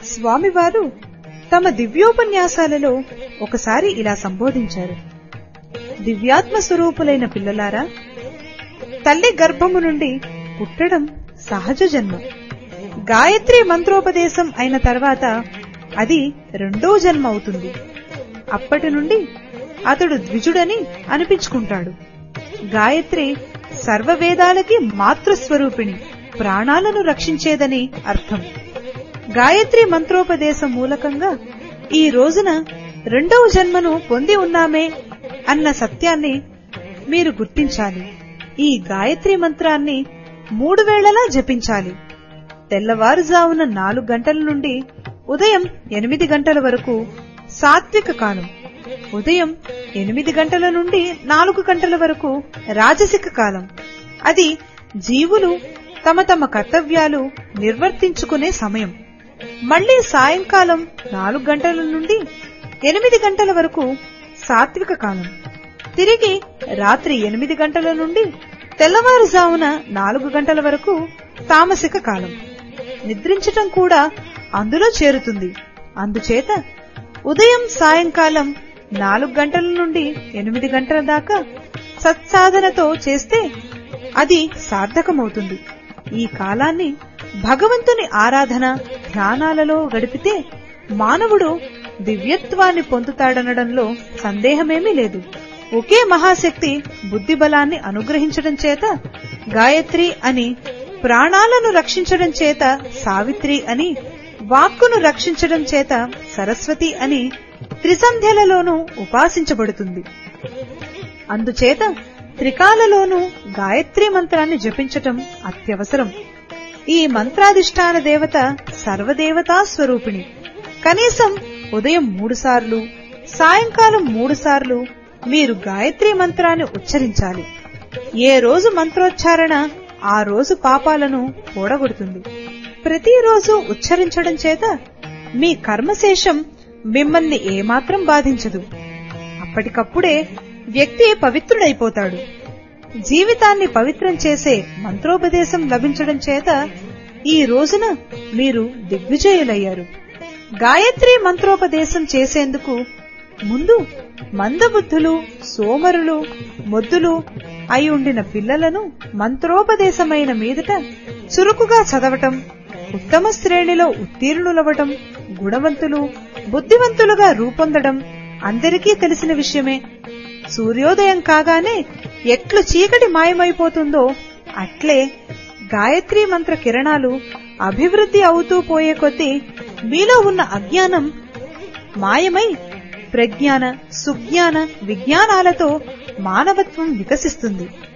స్వామివారు తమ దివ్యోపన్యాసాలలో ఒకసారి ఇలా సంబోధించారు దివ్యాత్మ స్వరూపులైన పిల్లలారా తల్లి గర్భము నుండి పుట్టడం సహజ జన్మ గాయత్రి మంత్రోపదేశం అయిన తర్వాత అది రెండో జన్మ అవుతుంది అప్పటి నుండి అతడు ద్విజుడని అనిపించుకుంటాడు గాయత్రి సర్వవేదాలకి మాతృస్వరూపిణి ప్రాణాలను రక్షించేదని అర్థం గాయత్రి మంత్రోపదేశం మూలకంగా ఈ రోజున రెండవ జన్మను పొంది ఉన్నామే అన్న సత్యాన్ని మీరు గుర్తించాలి ఈ గాయత్రి మంత్రాన్ని మూడు వేళలా జపించాలి తెల్లవారుజామున నాలుగు గంటల నుండి ఉదయం ఎనిమిది గంటల వరకు సాత్విక కాలం ఉదయం ఎనిమిది గంటల నుండి నాలుగు గంటల వరకు రాజసిక కాలం అది జీవులు తమ తమ కర్తవ్యాలు నిర్వర్తించుకునే సమయం మళ్లీ సాయంకాలం నాలుగు గంటల నుండి ఎనిమిది గంటల వరకు సాత్విక కాలం తిరిగి రాత్రి ఎనిమిది గంటల నుండి తెల్లవారుజామున నాలుగు గంటల వరకు తామసిక కాలం నిద్రించటం కూడా అందులో చేరుతుంది అందుచేత ఉదయం సాయంకాలం నాలుగు గంటల నుండి ఎనిమిది గంటల దాకా సత్సాధనతో చేస్తే అది సార్థకమవుతుంది ఈ కాలాన్ని భగవంతుని ఆరాధన ధ్యానాలలో గడిపితే మానవుడు దివ్యత్వాన్ని పొందుతాడనడంలో సందేహమేమీ లేదు ఒకే మహాశక్తి బుద్ధి బలాన్ని అనుగ్రహించడం చేత గాయత్రి అని ప్రాణాలను రక్షించడం చేత సావిత్రి అని వాక్కును రక్షించడం చేత సరస్వతి అని త్రిసంధ్యలలోనూ ఉపాసించబడుతుంది అందుచేత త్రికాలలోనూ గాయత్రి మంత్రాన్ని జపించటం అత్యవసరం ఈ మంత్రాధిష్టాన దేవత సర్వదేవతా స్వరూపిణి కనీసం ఉదయం మూడు సార్లు సాయంకాలం మూడు సార్లు మీరు గాయత్రి మంత్రాన్ని ఉచ్చరించాలి ఏ రోజు మంత్రోచ్చారణ ఆ రోజు పాపాలను కూడగొడుతుంది ప్రతిరోజు ఉచ్చరించడం చేత మీ కర్మశేషం మిమ్మల్ని ఏమాత్రం బాధించదు అప్పటికప్పుడే వ్యక్తి పవిత్రుడైపోతాడు జీవితాన్ని పవిత్రం చేసే మంత్రోపదేశం లభించడం చేత ఈ రోజున మీరు దిగ్విజయులయ్యారు గాయత్రి మంత్రోపదేశం చేసేందుకు ముందు మందబుద్ధులు సోమరులు మొద్దులు అయి ఉండిన పిల్లలను మంత్రోపదేశమైన మీదట చురుకుగా చదవటం ఉత్తమ శ్రేణిలో ఉత్తీర్ణులవటం గుణవంతులు బుద్ధివంతులుగా రూపొందడం అందరికీ తెలిసిన విషయమే సూర్యోదయం కాగానే ఎట్లు చీకటి మాయమైపోతుందో అట్లే గాయత్రీ మంత్ర కిరణాలు అభివృద్ధి అవుతూ పోయే కొద్దీ మీలో ఉన్న అజ్ఞానం మాయమై ప్రజ్ఞాన సుజ్ఞాన విజ్ఞానాలతో మానవత్వం వికసిస్తుంది